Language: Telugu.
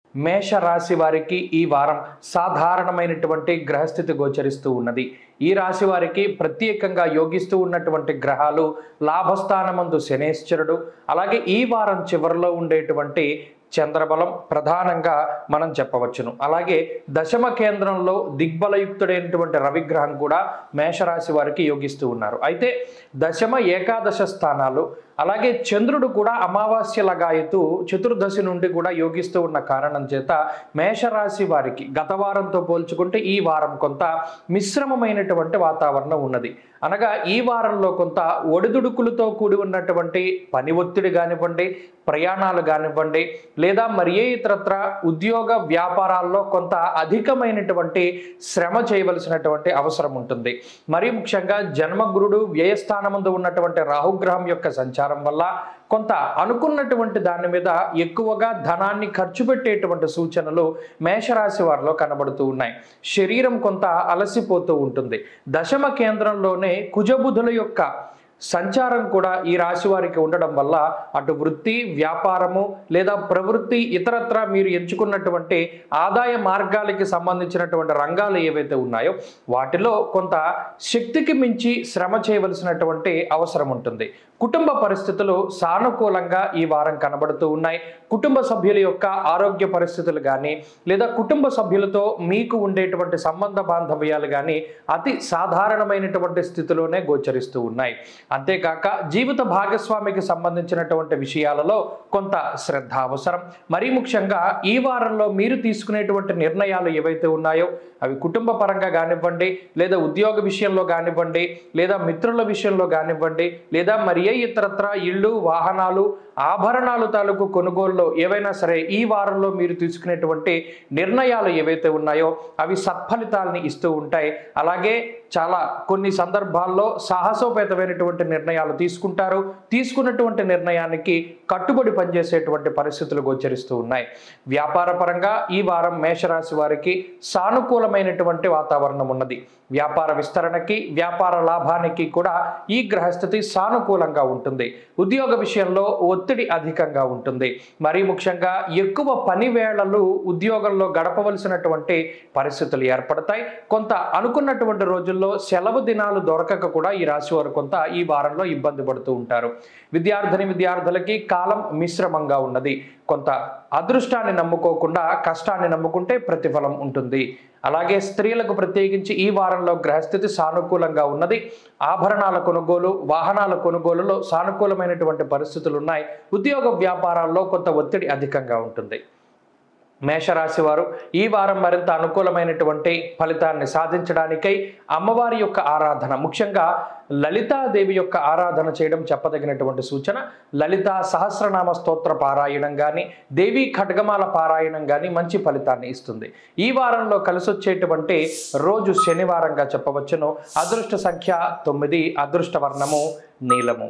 మేష రాశి వారికి ఈ వారం సాధారణమైనటువంటి గ్రహస్థితి గోచరిస్తూ ఉన్నది ఈ రాశి వారికి ప్రత్యేకంగా యోగిస్తూ ఉన్నటువంటి గ్రహాలు లాభస్థానమందు శనేశ్వరుడు అలాగే ఈ వారం చివరిలో ఉండేటువంటి చంద్రబలం ప్రధానంగా మనం చెప్పవచ్చును అలాగే దశమ కేంద్రంలో దిగ్బలయుక్తుడైనటువంటి రవిగ్రహం కూడా మేషరాశి వారికి యోగిస్తూ ఉన్నారు అయితే దశమ ఏకాదశ స్థానాలు అలాగే చంద్రుడు కూడా అమావాస్య లగాయతూ చతుర్దశి నుండి కూడా యోగిస్తూ ఉన్న కారణం చేత మేషరాశి వారికి గత వారంతో పోల్చుకుంటే ఈ వారం కొంత మిశ్రమమైనటువంటి వాతావరణం ఉన్నది అనగా ఈ వారంలో కొంత ఒడిదుడుకులతో కూడి ఉన్నటువంటి పని ఒత్తిడి కానివ్వండి ప్రయాణాలు కానివ్వండి లేదా మరి ఏ ఇతరత్ర ఉద్యోగ వ్యాపారాల్లో కొంత అధికమైనటువంటి శ్రమ చేయవలసినటువంటి అవసరం ఉంటుంది మరీ ముఖ్యంగా జన్మగురుడు వ్యయస్థానమందు ఉన్నటువంటి రాహుగ్రహం యొక్క సంచారం వల్ల కొంత అనుకున్నటువంటి దాని మీద ఎక్కువగా ధనాన్ని ఖర్చు పెట్టేటువంటి సూచనలు మేషరాశి వారిలో కనబడుతూ ఉన్నాయి శరీరం కొంత అలసిపోతూ ఉంటుంది దశమ కేంద్రంలోనే కుజబుధుల యొక్క సంచారం కూడా ఈ రాశి వారికి ఉండడం వల్ల అటు వృత్తి వ్యాపారము లేదా ప్రవృత్తి ఇతరత్ర మీరు ఎంచుకున్నటువంటి ఆదాయ మార్గాలకి సంబంధించినటువంటి రంగాలు ఏవైతే ఉన్నాయో వాటిలో కొంత శక్తికి మించి శ్రమ చేయవలసినటువంటి అవసరం ఉంటుంది కుటుంబ పరిస్థితులు సానుకూలంగా ఈ వారం కనబడుతూ ఉన్నాయి కుటుంబ సభ్యుల యొక్క ఆరోగ్య పరిస్థితులు కానీ లేదా కుటుంబ సభ్యులతో మీకు ఉండేటువంటి సంబంధ బాంధవ్యాలు కానీ అతి సాధారణమైనటువంటి స్థితిలోనే గోచరిస్తూ ఉన్నాయి అంతేకాక జీవిత భాగస్వామికి సంబంధించినటువంటి విషయాలలో కొంత శ్రద్ధ అవసరం మరీ ముఖ్యంగా ఈ వారంలో మీరు తీసుకునేటువంటి నిర్ణయాలు ఏవైతే ఉన్నాయో అవి కుటుంబ పరంగా కానివ్వండి లేదా ఉద్యోగ విషయంలో కానివ్వండి లేదా మిత్రుల విషయంలో కానివ్వండి లేదా మరి ఏ ఇతరత్ర ఇళ్ళు వాహనాలు ఆభరణాలు తాలూకు కొనుగోలులో ఏవైనా సరే ఈ వారంలో మీరు తీసుకునేటువంటి నిర్ణయాలు ఏవైతే ఉన్నాయో అవి సత్ఫలితాలని ఇస్తూ ఉంటాయి అలాగే చాలా కొన్ని సందర్భాల్లో సాహసోపేతమైనటువంటి నిర్ణయాలు తీసుకుంటారు తీసుకున్నటువంటి నిర్ణయానికి కట్టుబడి పనిచేసేటువంటి పరిస్థితులు గోచరిస్తూ ఉన్నాయి వ్యాపార పరంగా ఈ వారం మేషరాశి వారికి సానుకూలమైనటువంటి వాతావరణం ఉన్నది వ్యాపార విస్తరణకి వ్యాపార లాభానికి కూడా ఈ గ్రహస్థితి సానుకూలంగా ఉంటుంది ఉద్యోగ విషయంలో ఒత్తిడి అధికంగా ఉంటుంది మరీ ముఖ్యంగా ఎక్కువ పని వేళలు ఉద్యోగంలో గడపవలసినటువంటి పరిస్థితులు ఏర్పడతాయి కొంత అనుకున్నటువంటి రోజుల్లో సెలవు దినాలు దొరకక కూడా ఈ రాశి వారు కొంత ఈ వారంలో ఇబ్బంది పడుతూ ఉంటారు విద్యార్థిని విద్యార్థులకి కాలం మిశ్రమంగా ఉన్నది కొంత అదృష్టాన్ని నమ్ముకోకుండా కష్టాన్ని నమ్ముకుంటే ప్రతిఫలం ఉంటుంది అలాగే స్త్రీలకు ప్రత్యేకించి ఈ వారంలో గ్రహస్థితి సానుకూలంగా ఉన్నది ఆభరణాల కొనుగోలు వాహనాల కొనుగోలులో సానుకూలమైనటువంటి పరిస్థితులు ఉన్నాయి ఉద్యోగ వ్యాపారాల్లో కొంత ఒత్తిడి అధికంగా ఉంటుంది మేషరాశి వారు ఈ వారం మరింత అనుకూలమైనటువంటి ఫలితాన్ని సాధించడానికై అమ్మవారి యొక్క ఆరాధన ముఖ్యంగా లలితాదేవి యొక్క ఆరాధన చేయడం చెప్పదగినటువంటి సూచన లలిత సహస్రనామ స్తోత్ర పారాయణం కానీ దేవి ఖడ్గమాల పారాయణం కానీ మంచి ఫలితాన్ని ఇస్తుంది ఈ వారంలో కలిసొచ్చేటువంటి రోజు శనివారంగా చెప్పవచ్చును అదృష్ట సంఖ్య తొమ్మిది అదృష్ట వర్ణము నీలము